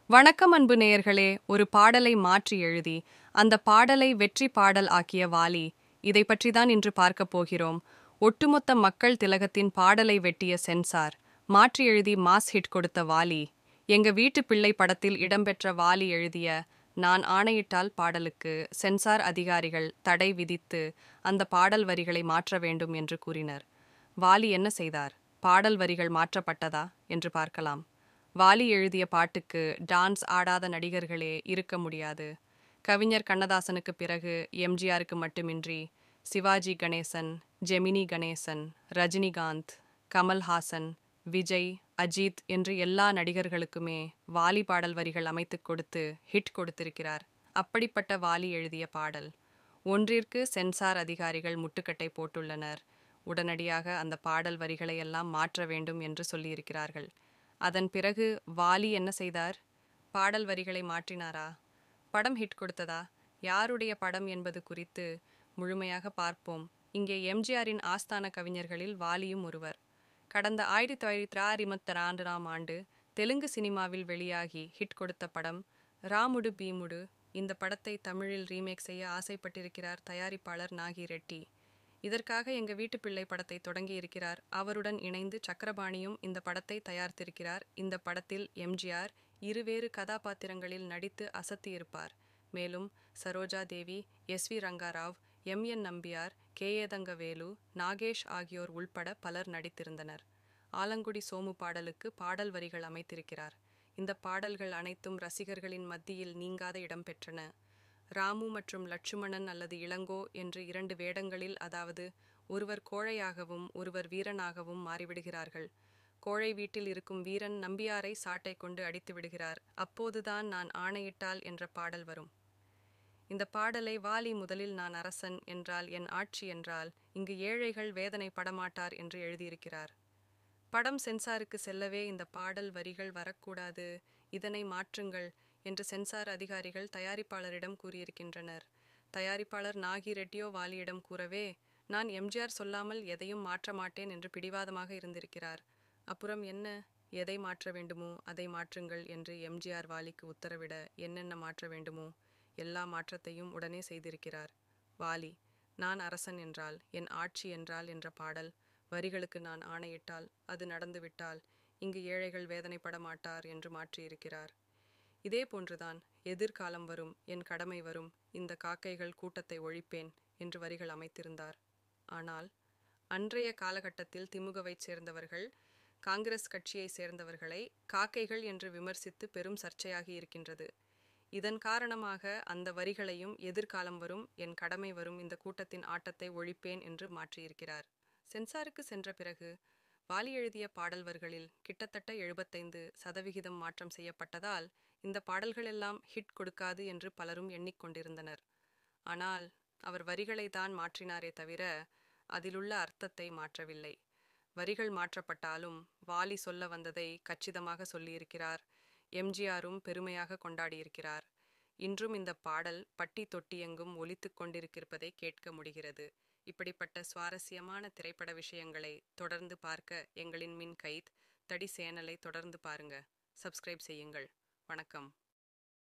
வணக்கம் அன்பு நேயர்களே ஒரு பாடலை மாற்றி எழுதி அந்த பாடலை வெற்றி பாடல் ஆக்கிய வாலி இதை பற்றி தான் இன்று பார்க்கப் போகிறோம் ஒட்டுமொத்த மக்கள் திலகத்தின் பாடலை வெட்டிய சென்சார் மாற்றி எழுதி மாஸ் ஹிட் கொடுத்த வாலி எங்க வீட்டு பிள்ளை படத்தில் இடம்பெற்ற வாலி எழுதிய நான் ஆணையிட்டால் பாடலுக்கு சென்சார் அதிகாரிகள் தடை விதித்து அந்த பாடல் வரிகளை மாற்ற வேண்டும் என்று கூறினர் வாலி என்ன செய்தார் பாடல் வரிகள் மாற்றப்பட்டதா என்று பார்க்கலாம் வாலி எழுதிய பாட்டுக்கு டான்ஸ் ஆடாத நடிகர்களே இருக்க முடியாது கவிஞர் கண்ணதாசனுக்கு பிறகு எம்ஜிஆருக்கு மட்டுமின்றி சிவாஜி கணேசன் ஜெமினி கணேசன் ரஜினிகாந்த் கமல்ஹாசன் விஜய் அஜித் என்று எல்லா நடிகர்களுக்குமே வாலி பாடல் வரிகள் அமைத்துக் கொடுத்து ஹிட் கொடுத்திருக்கிறார் அப்படிப்பட்ட வாலி எழுதிய பாடல் ஒன்றிற்கு சென்சார் அதிகாரிகள் முட்டுக்கட்டை போட்டுள்ளனர் உடனடியாக அந்த பாடல் வரிகளை எல்லாம் மாற்ற வேண்டும் என்று சொல்லியிருக்கிறார்கள் அதன் பிறகு வாலி என்ன செய்தார் பாடல் வரிகளை மாற்றினாரா படம் ஹிட் கொடுத்ததா யாருடைய படம் என்பது குறித்து முழுமையாக பார்ப்போம் இங்கே எம்ஜிஆரின் ஆஸ்தான கவிஞர்களில் வாலியும் ஒருவர் கடந்த ஆயிரத்தி தொள்ளாயிரத்தி அறுபத்தி ஆறாம் ஆண்டு தெலுங்கு சினிமாவில் வெளியாகி ஹிட் கொடுத்த படம் ராமுடு பீமுடு இந்த படத்தை தமிழில் ரீமேக் செய்ய ஆசைப்பட்டிருக்கிறார் தயாரிப்பாளர் நாகி ரெட்டி இதற்காக எங்க வீட்டு பிள்ளை படத்தை தொடங்கி இருக்கிறார் அவருடன் இணைந்து சக்கரபாணியும் இந்த படத்தை தயாரித்திருக்கிறார் இந்த படத்தில் எம்ஜிஆர் இருவேறு கதாபாத்திரங்களில் நடித்து அசத்தியிருப்பார் மேலும் சரோஜா தேவி S we Ranga Rao M N Nambiar K ஏதங்கவேலு Nagesh ஆகியோர் உள்பட பலர் நடித்திருந்தனர் ஆலங்குடி சோமு பாடலுக்கு பாடல் வரிகள் அமைத்திருக்கிறார் இந்த பாடல்கள் அனைத்தும் ரசிகர்களின் மத்தியில் நீங்காத இடம் பெற்றன ராமு மற்றும் லட்சுமணன் அல்லது இளங்கோ என்று இரண்டு வேடங்களில் அதாவது ஒருவர் கோழையாகவும் ஒருவர் வீரனாகவும் மாறிவிடுகிறார்கள் கோழை வீட்டில் இருக்கும் வீரன் நம்பியாரை சாட்டை கொண்டு அடித்து விடுகிறார் அப்போதுதான் நான் ஆணையிட்டால் என்ற பாடல் வரும் இந்த பாடலை வாலி முதலில் நான் அரசன் என்றால் என் ஆட்சி என்றால் இங்கு ஏழைகள் வேதனை படமாட்டார் என்று எழுதியிருக்கிறார் படம் சென்சாருக்கு செல்லவே இந்த பாடல் வரிகள் வரக்கூடாது இதனை மாற்றுங்கள் என்று சென்சார் அதிகாரிகள் தயாரிப்பாளரிடம் கூறியிருக்கின்றனர் தயாரிப்பாளர் நாகி ரெட்டியோ வாலியிடம் கூறவே நான் எம்ஜிஆர் சொல்லாமல் எதையும் மாற்ற மாட்டேன் என்று பிடிவாதமாக இருந்திருக்கிறார் அப்புறம் என்ன எதை மாற்ற வேண்டுமோ அதை மாற்றுங்கள் என்று எம்ஜிஆர் வாலிக்கு உத்தரவிட என்னென்ன மாற்ற வேண்டுமோ எல்லா மாற்றத்தையும் உடனே செய்திருக்கிறார் வாலி நான் அரசன் என்றால் என் ஆட்சி என்றால் என்ற பாடல் வரிகளுக்கு நான் ஆணையிட்டால் அது நடந்துவிட்டால் இங்கு ஏழைகள் வேதனைப்பட மாட்டார் என்று மாற்றியிருக்கிறார் இதே போன்றுதான் எதிர்காலம் வரும் என் கடமை வரும் இந்த காக்கைகள் கூட்டத்தை ஒழிப்பேன் என்று வரிகள் அமைத்திருந்தார் ஆனால் அன்றைய காலகட்டத்தில் திமுகவைச் சேர்ந்தவர்கள் காங்கிரஸ் கட்சியை சேர்ந்தவர்களை காக்கைகள் என்று விமர்சித்து பெரும் சர்ச்சையாகி இருக்கின்றது இதன் காரணமாக அந்த வரிகளையும் எதிர்காலம் வரும் என் கடமை வரும் இந்த கூட்டத்தின் ஆட்டத்தை ஒழிப்பேன் என்று மாற்றியிருக்கிறார் சென்சாருக்கு சென்ற பிறகு வாலி எழுதிய பாடல் வரிகளில் கிட்டத்தட்ட எழுபத்தைந்து சதவிகிதம் மாற்றம் செய்யப்பட்டதால் இந்த பாடல்களெல்லாம் ஹிட் கொடுக்காது என்று பலரும் எண்ணிக்கொண்டிருந்தனர் ஆனால் அவர் வரிகளை தான் மாற்றினாரே தவிர அதிலுள்ள அர்த்தத்தை மாற்றவில்லை வரிகள் மாற்றப்பட்டாலும் வாலி சொல்ல வந்ததை கச்சிதமாக சொல்லியிருக்கிறார் எம்ஜிஆரும் பெருமையாக கொண்டாடியிருக்கிறார் இன்றும் இந்த பாடல் பட்டி தொட்டி எங்கும் ஒலித்து கொண்டிருக்கிறதை கேட்க முடிகிறது இப்படிப்பட்ட சுவாரஸ்யமான திரைப்பட விஷயங்களை தொடர்ந்து பார்க்க எங்களின் மின் கைத் தடி சேனலை தொடர்ந்து பாருங்க சப்ஸ்கிரைப் செய்யுங்கள் வணக்கம்